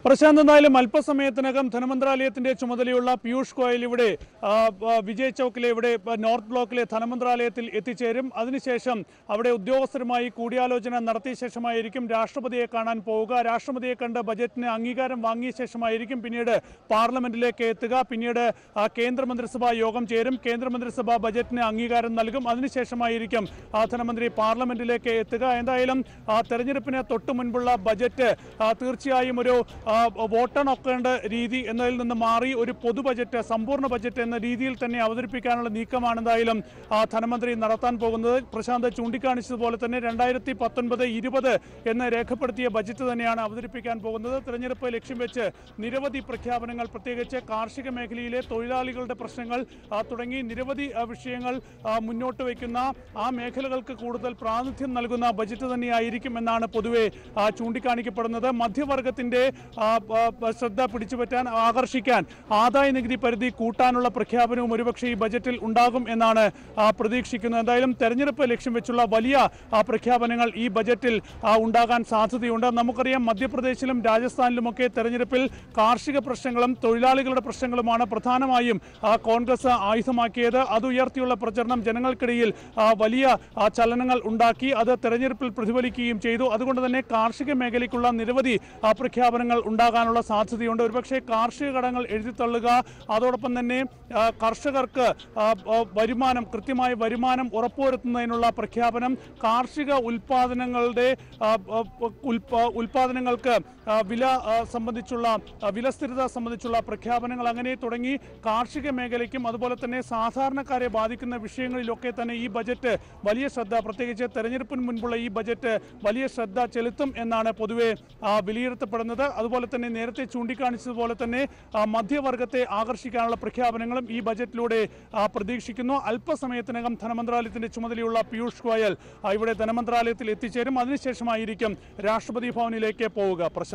പ്രശാന്ത് എന്തായാലും അല്പസമയത്തിനകം ധനമന്ത്രാലയത്തിന്റെ ചുമതലയുള്ള പീയൂഷ് ഗോയൽ ഇവിടെ ആ, ആ, വിജയ് ചൗക്കിലെ ഇവിടെ ആ, നോർത്ത് ബ്ലോക്കിലെ ധനമന്ത്രാലയത്തിൽ എത്തിച്ചേരും അതിനുശേഷം അവിടെ ഉദ്യോഗസ്ഥരുമായി കൂടിയാലോചന നടത്തിയ ശേഷമായിരിക്കും രാഷ്ട്രപതിയെ കാണാൻ പോവുക രാഷ്ട്രപതിയെ കണ്ട് ബജറ്റിന് അംഗീകാരം വാങ്ങിയ ശേഷമായിരിക്കും പിന്നീട് പാർലമെന്റിലേക്ക് എത്തുക പിന്നീട് ആ, കേന്ദ്രമന്ത്രിസഭാ യോഗം ചേരും കേന്ദ്രമന്ത്രിസഭ ബജറ്റിന് അംഗീകാരം നൽകും അതിനുശേഷമായിരിക്കും ആ, ധനമന്ത്രി പാർലമെന്റിലേക്ക് എത്തുക എന്തായാലും ആ, തെരഞ്ഞെടുപ്പിന് തൊട്ടു മുൻപുള്ള ബജറ്റ് ആ, തീർച്ചയായും ഒരു ആ, വോട്ടെണ്ണൊക്കേണ്ട രീതി എന്നതിൽ നിന്ന് മാറി ഒരു പൊതു ബജറ്റ് സമ്പൂർണ്ണ ബജറ്റ് എന്ന രീതിയിൽ തന്നെ അവതരിപ്പിക്കാനുള്ള നീക്കമാണ് എന്തായാലും ആ, ധനമന്ത്രി നടത്താൻ പോകുന്നത് പ്രശാന്ത് ചൂണ്ടിക്കാണിച്ചതുപോലെ തന്നെ രണ്ടായിരത്തി പത്തൊൻപത് ഇരുപത് എന്ന് രേഖപ്പെടുത്തിയ ബജറ്റ് തന്നെയാണ് അവതരിപ്പിക്കാൻ പോകുന്നത് തെരഞ്ഞെടുപ്പ് ലക്ഷ്യം വെച്ച് നിരവധി പ്രഖ്യാപനങ്ങൾ പ്രത്യേകിച്ച് കാർഷിക മേഖലയിലെ തൊഴിലാളികളുടെ പ്രശ്നങ്ങൾ ആ, തുടങ്ങി നിരവധി ആ, വിഷയങ്ങൾ ആ, മുന്നോട്ട് വയ്ക്കുന്ന ആ മേഖലകൾക്ക് കൂടുതൽ പ്രാതിനിധ്യം നൽകുന്ന ബജറ്റ് തന്നെയായിരിക്കും എന്നാണ് പൊതുവെ ആ, ചൂണ്ടിക്കാണിക്കപ്പെടുന്നത് മധ്യവർഗത്തിന്റെ ആ, ആ, ശ്രദ്ധ പിടിച്ചുപറ്റാൻ ആകർഷിക്കാൻ ആദായ നികുതി പരിധി കൂട്ടാനുള്ള പ്രഖ്യാപനവും ഒരുപക്ഷെ ഈ ബജറ്റിൽ ഉണ്ടാകും എന്നാണ് ആ, പ്രതീക്ഷിക്കുന്നത് എന്തായാലും തെരഞ്ഞെടുപ്പ് ലക്ഷ്യം വെച്ചുള്ള വലിയ ആ, പ്രഖ്യാപനങ്ങൾ ഈ ബജറ്റിൽ ആ, ഉണ്ടാകാൻ സാധ്യതയുണ്ട് നമുക്കറിയാം മധ്യപ്രദേശിലും രാജസ്ഥാനിലുമൊക്കെ തെരഞ്ഞെടുപ്പിൽ കാർഷിക പ്രശ്നങ്ങളും തൊഴിലാളികളുടെ പ്രശ്നങ്ങളുമാണ് പ്രധാനമായും ആ, കോൺഗ്രസ് ആയുധമാക്കിയത് അത് ഉയർത്തിയുള്ള പ്രചരണം ജനങ്ങൾക്കിടയിൽ ആ, വലിയ ആ, ചലനങ്ങൾ ഉണ്ടാക്കി അത് തെരഞ്ഞെടുപ്പിൽ പ്രതിഫലിക്കുകയും ചെയ്തു അതുകൊണ്ട് തന്നെ കാർഷിക മേഖലയ്ക്കുള്ള നിരവധി ആ, പ്രഖ്യാപനങ്ങൾ ഉണ്ടാകാനുള്ള സാധ്യതയുണ്ട് ഒരുപക്ഷെ കാർഷിക കടങ്ങൾ എഴുതിത്തള്ളുക അതോടൊപ്പം തന്നെ ആ, കർഷകർക്ക് ആ, ആ, വരുമാനം കൃത്യമായ വരുമാനം ഉറപ്പുവരുത്തുന്നതിനുള്ള പ്രഖ്യാപനം കാർഷിക ഉൽപാദനങ്ങളുടെ ആ, ആ, ഉൽപാ- ഉൽപാദനങ്ങൾക്ക് ആ, വില ആ, സംബന്ധിച്ചുള്ള ആ, വിലസ്ഥിരത സംബന്ധിച്ചുള്ള പ്രഖ്യാപനങ്ങൾ അങ്ങനെ തുടങ്ങി കാർഷിക മേഖലയ്ക്കും അതുപോലെ തന്നെ സാധാരണക്കാരെ ബാധിക്കുന്ന വിഷയങ്ങളിലൊക്കെ തന്നെ ഈ ബജറ്റ് വലിയ ശ്രദ്ധ പ്രത്യേകിച്ച് തെരഞ്ഞെടുപ്പിന് മുൻപുള്ള ഈ ബജറ്റ് വലിയ ശ്രദ്ധ ചെലുത്തും എന്നാണ് പൊതുവെ ആ, വിലയിരുത്തപ്പെടുന്നത് അതുപോലെ തന്നെ നേരത്തെ ചൂണ്ടിക്കാണിച്ചതുപോലെ തന്നെ ആ, മധ്യവർഗത്തെ ആകർഷിക്കാനുള്ള പ്രഖ്യാപനങ്ങളും ഈ ബജറ്റിലൂടെ ആ, പ്രതീക്ഷിക്കുന്നു അല്പസമയത്തിനകം ധനമന്ത്രാലയത്തിന്റെ ചുമതലയുള്ള പീയൂഷ് ഗോയൽ ആ, ഇവിടെ ധനമന്ത്രാലയത്തിൽ എത്തിച്ചേരും അതിനുശേഷമായിരിക്കും രാഷ്ട്രപതി ഭവനിലേക്ക് പോവുക പ്രശാന്ത്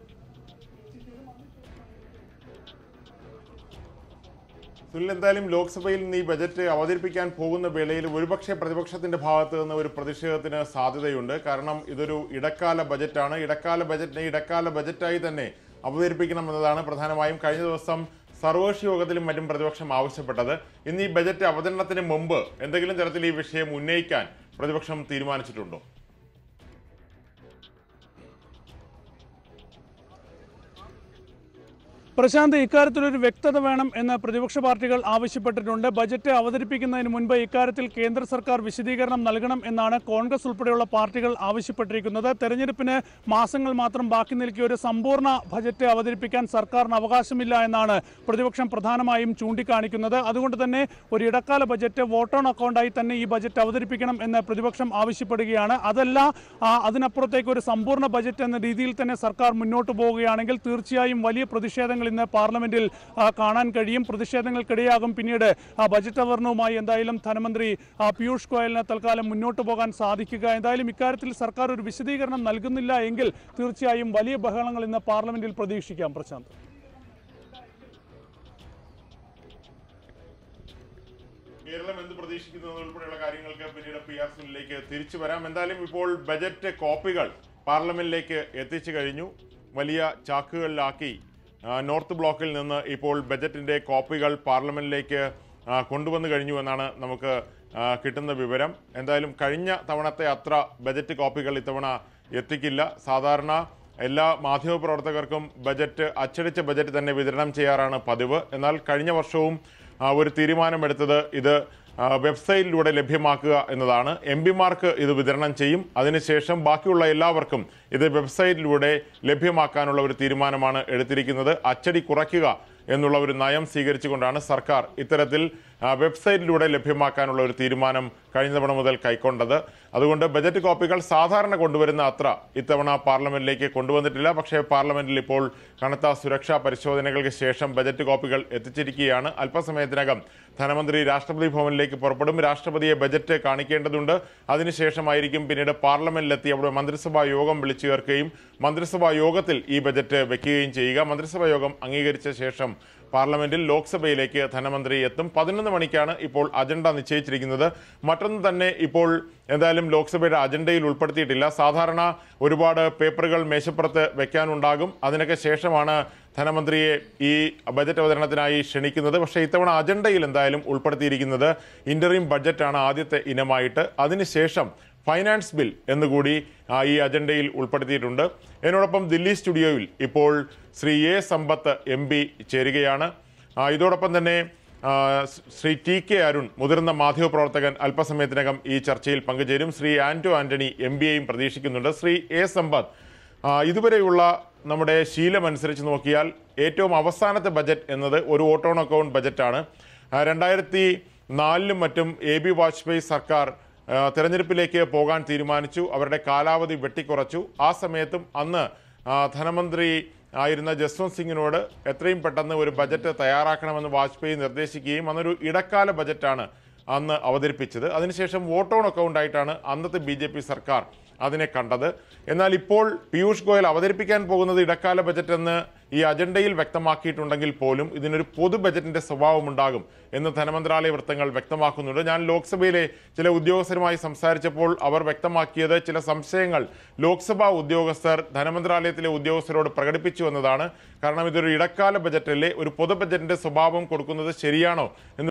സുനിൽ എന്തായാലും ലോക്സഭയിൽ നിന്ന് ഈ ബജറ്റ് അവതരിപ്പിക്കാൻ പോകുന്ന വേളയിൽ ഒരുപക്ഷെ പ്രതിപക്ഷത്തിന്റെ ഭാഗത്ത് നിന്ന് ഒരു പ്രതിഷേധത്തിന് സാധ്യതയുണ്ട് കാരണം ഇതൊരു ഇടക്കാല ബജറ്റാണ് ഇടക്കാല ബജറ്റിനെ ഇടക്കാല ബജറ്റായി തന്നെ അവതരിപ്പിക്കണം എന്നതാണ് പ്രധാനമായും കഴിഞ്ഞ ദിവസം സർവകക്ഷി യോഗത്തിലും മറ്റും പ്രതിപക്ഷം ആവശ്യപ്പെട്ടത് ഇന്ന് ഈ ബജറ്റ് അവതരണത്തിന് മുമ്പ് എന്തെങ്കിലും തരത്തിൽ ഈ വിഷയം ഉന്നയിക്കാൻ പ്രതിപക്ഷം തീരുമാനിച്ചിട്ടുണ്ടോ പ്രശാന്ത് ഇക്കാര്യത്തിലൊരു വ്യക്തത വേണം എന്ന് പ്രതിപക്ഷ പാർട്ടികൾ ആവശ്യപ്പെട്ടിട്ടുണ്ട് ബജറ്റ് അവതരിപ്പിക്കുന്നതിന് മുൻപ് ഇക്കാര്യത്തിൽ കേന്ദ്ര സർക്കാർ വിശദീകരണം നൽകണം എന്നാണ് കോൺഗ്രസ് ഉൾപ്പെടെയുള്ള പാർട്ടികൾ ആവശ്യപ്പെട്ടിരിക്കുന്നത് തെരഞ്ഞെടുപ്പിന് മാസങ്ങൾ മാത്രം ബാക്കി നിൽക്കിയ ഒരു സമ്പൂർണ്ണ ബജറ്റ് അവതരിപ്പിക്കാൻ സർക്കാരിന് അവകാശമില്ല എന്നാണ് പ്രതിപക്ഷം പ്രധാനമായും ചൂണ്ടിക്കാണിക്കുന്നത് അതുകൊണ്ട് തന്നെ ഒരു ഇടക്കാല ബജറ്റ് വോട്ട് ഓൺ അക്കൗണ്ടായി തന്നെ ഈ ബജറ്റ് അവതരിപ്പിക്കണം എന്ന് പ്രതിപക്ഷം ആവശ്യപ്പെടുകയാണ് അതല്ല ആ, അതിനപ്പുറത്തേക്ക് ഒരു സമ്പൂർണ്ണ ബജറ്റ് എന്ന രീതിയിൽ തന്നെ സർക്കാർ മുന്നോട്ട് പോവുകയാണെങ്കിൽ തീർച്ചയായും വലിയ പ്രതിഷേധങ്ങൾ ഇന്ന് പാർലമെന്റിൽ ആ, കാണാൻ കഴിയും പ്രതിഷേധങ്ങൾക്കിടയാകും പിന്നീട് ആ, ബജറ്റ് അവതരണവുമായി എന്തായാലും ധനമന്ത്രി ആ, പീയൂഷ് ഗോയലിന് തൽക്കാലം മുന്നോട്ട് പോകാൻ സാധിക്കുക എന്തായാലും ഇക്കാര്യത്തിൽ സർക്കാർ ഒരു വിശദീകരണം നൽകുന്നില്ല എങ്കിൽ തീർച്ചയായും വലിയ ബഹളങ്ങൾ ഇന്ന് പാർലമെന്റിൽ പ്രതീക്ഷിക്കാം പ്രശാന്ത് കേരളം എന്ത് പ്രതീക്ഷിക്കുന്നു ഉൾപ്പെടെയുള്ള കാര്യങ്ങൾക്ക് പിന്നീട് പി ആർ സുനിലേക്ക് തിരിച്ചു വരാം എന്തായാലും ഇപ്പോൾ ബജറ്റ് കോപ്പികൾ പാർലമെന്റിലേക്ക് എത്തിച്ചു കഴിഞ്ഞു വലിയ ചാക്കുകളിലാക്കി ആ, നോർത്ത് ബ്ലോക്കിൽ നിന്ന് ഇപ്പോൾ ബജറ്റിന്റെ കോപ്പികൾ പാർലമെന്റിലേക്ക് ആ, കൊണ്ടുവന്നു കഴിഞ്ഞു എന്നാണ് നമുക്ക് ആ, കിട്ടുന്ന വിവരം എന്തായാലും കഴിഞ്ഞ തവണത്തെ അത്ര ബജറ്റ് കോപ്പികൾ ഇത്തവണ എത്തിക്കില്ല സാധാരണ എല്ലാ മാധ്യമപ്രവർത്തകർക്കും ബജറ്റ് അച്ചടിച്ച ബജറ്റ് തന്നെ വിതരണം ചെയ്യാറാണ് പതിവ് എന്നാൽ കഴിഞ്ഞ വർഷവും ആ, ഒരു തീരുമാനമെടുത്തത് ഇത് ആ, വെബ്സൈറ്റിലൂടെ ലഭ്യമാക്കുക എന്നതാണ് എം പിമാർക്ക് ഇത് വിതരണം ചെയ്യും അതിനുശേഷം ബാക്കിയുള്ള എല്ലാവർക്കും ഇത് വെബ്സൈറ്റിലൂടെ ലഭ്യമാക്കാനുള്ള ഒരു തീരുമാനമാണ് എടുത്തിരിക്കുന്നത് അച്ചടി കുറയ്ക്കുക എന്നുള്ള ഒരു നയം സ്വീകരിച്ചുകൊണ്ടാണ് സർക്കാർ ഇത്തരത്തിൽ ആ, വെബ്സൈറ്റിലൂടെ ലഭ്യമാക്കാനുള്ള ഒരു തീരുമാനം കഴിഞ്ഞ തവണ മുതൽ കൈക്കൊണ്ടത് അതുകൊണ്ട് ബജറ്റ് കോപ്പികൾ സാധാരണ കൊണ്ടുവരുന്ന അത്ര ഇത്തവണ പാർലമെന്റിലേക്ക് കൊണ്ടുവന്നിട്ടില്ല പക്ഷേ പാർലമെന്റിൽ ഇപ്പോൾ കനത്ത സുരക്ഷാ പരിശോധനകൾക്ക് ശേഷം ബജറ്റ് കോപ്പികൾ എത്തിച്ചിരിക്കുകയാണ് അല്പസമയത്തിനകം ധനമന്ത്രി രാഷ്ട്രപതി ഭവനിലേക്ക് പുറപ്പെടും രാഷ്ട്രപതിയെ ബജറ്റ് കാണിക്കേണ്ടതുണ്ട് അതിനുശേഷമായിരിക്കും പിന്നീട് പാർലമെന്റിലെത്തി അവിടെ മന്ത്രിസഭാ യോഗം വിളിച്ചു ചേർക്കുകയും മന്ത്രിസഭാ യോഗത്തിൽ ഈ ബജറ്റ് വെക്കുകയും ചെയ്യുക മന്ത്രിസഭാ യോഗം അംഗീകരിച്ച ശേഷം പാർലമെന്റിൽ ലോക്സഭയിലേക്ക് ധനമന്ത്രി എത്തും പതിനൊന്ന് മണിക്കാണ് ഇപ്പോൾ അജണ്ട നിശ്ചയിച്ചിരിക്കുന്നത് മറ്റൊന്ന് തന്നെ ഇപ്പോൾ എന്തായാലും ലോക്സഭയുടെ അജണ്ടയിൽ ഉൾപ്പെടുത്തിയിട്ടില്ല സാധാരണ ഒരുപാട് പേപ്പറുകൾ മേശപ്പുറത്ത് വെക്കാനുണ്ടാകും അതിനൊക്കെ ശേഷമാണ് ധനമന്ത്രിയെ ഈ ബജറ്റ് അവതരണത്തിനായി ക്ഷണിക്കുന്നത് പക്ഷേ ഇത്തവണ അജണ്ടയിൽ എന്തായാലും ഉൾപ്പെടുത്തിയിരിക്കുന്നത് ഇന്ററിം ബഡ്ജറ്റാണ് ആദ്യത്തെ ഇനമായിട്ട് അതിനുശേഷം ഫൈനാൻസ് ബിൽ എന്നുകൂടി ആ, ഈ അജണ്ടയിൽ ഉൾപ്പെടുത്തിയിട്ടുണ്ട് എന്നോടൊപ്പം ദില്ലി സ്റ്റുഡിയോയിൽ ഇപ്പോൾ Shri A Sampath M P ചേരുകയാണ് ആ, ഇതോടൊപ്പം തന്നെ ആ, ശ്രീ ടി കെ അരുൺ മുതിർന്ന മാധ്യമപ്രവർത്തകൻ അല്പസമയത്തിനകം ഈ ചർച്ചയിൽ പങ്കുചേരും ശ്രീ ആന്റോ ആന്റണി എം ബിയെയും പ്രതീക്ഷിക്കുന്നുണ്ട് ശ്രീ എ സമ്പത്ത് ആ, ഇതുവരെയുള്ള നമ്മുടെ ശീലമനുസരിച്ച് നോക്കിയാൽ ഏറ്റവും അവസാനത്തെ ബജറ്റ് എന്നത് ഒരു ഓട്ടോൺ അക്കൗണ്ട് ബജറ്റാണ് ആ, രണ്ടായിരത്തി നാലിലും മറ്റും എ ബി വാജ്പേയി സർക്കാർ ആ, തെരഞ്ഞെടുപ്പിലേക്ക് പോകാൻ തീരുമാനിച്ചു അവരുടെ കാലാവധി വെട്ടിക്കുറച്ചു ആ സമയത്തും അന്ന് ആ, ധനമന്ത്രി ആയിരുന്ന ജസ്വന്ത് സിംഗിനോട് എത്രയും പെട്ടെന്ന് ഒരു ബജറ്റ് തയ്യാറാക്കണമെന്ന് വാജ്പേയി നിർദ്ദേശിക്കുകയും അന്നൊരു ഇടക്കാല ബജറ്റാണ് അന്ന് അവതരിപ്പിച്ചത് അതിനുശേഷം വോട്ട് ഓൺ അക്കൗണ്ട് ആയിട്ടാണ് അന്നത്തെ ബി ജെ പി സർക്കാർ അതിനെ കണ്ടത് എന്നാൽ ഇപ്പോൾ പീയൂഷ് ഗോയൽ അവതരിപ്പിക്കാൻ പോകുന്നത് ഇടക്കാല ബജറ്റ് എന്ന് ഈ അജണ്ടയിൽ വ്യക്തമാക്കിയിട്ടുണ്ടെങ്കിൽ പോലും ഇതിനൊരു പൊതു ബജറ്റിന്റെ സ്വഭാവമുണ്ടാകും എന്ന് ധനമന്ത്രാലയ വൃത്തങ്ങൾ വ്യക്തമാക്കുന്നുണ്ട് ഞാൻ ലോക്സഭയിലെ ചില ഉദ്യോഗസ്ഥരുമായി സംസാരിച്ചപ്പോൾ അവർ വ്യക്തമാക്കിയത് ചില സംശയങ്ങൾ ലോക്സഭാ ഉദ്യോഗസ്ഥർ ധനമന്ത്രാലയത്തിലെ ഉദ്യോഗസ്ഥരോട് പ്രകടിപ്പിച്ചു എന്നതാണ് കാരണം ഇതൊരു ഇടക്കാല ബജറ്റല്ലേ ഒരു പൊതു ബജറ്റിന്റെ സ്വഭാവം കൊടുക്കുന്നത് ശരിയാണോ എന്ന്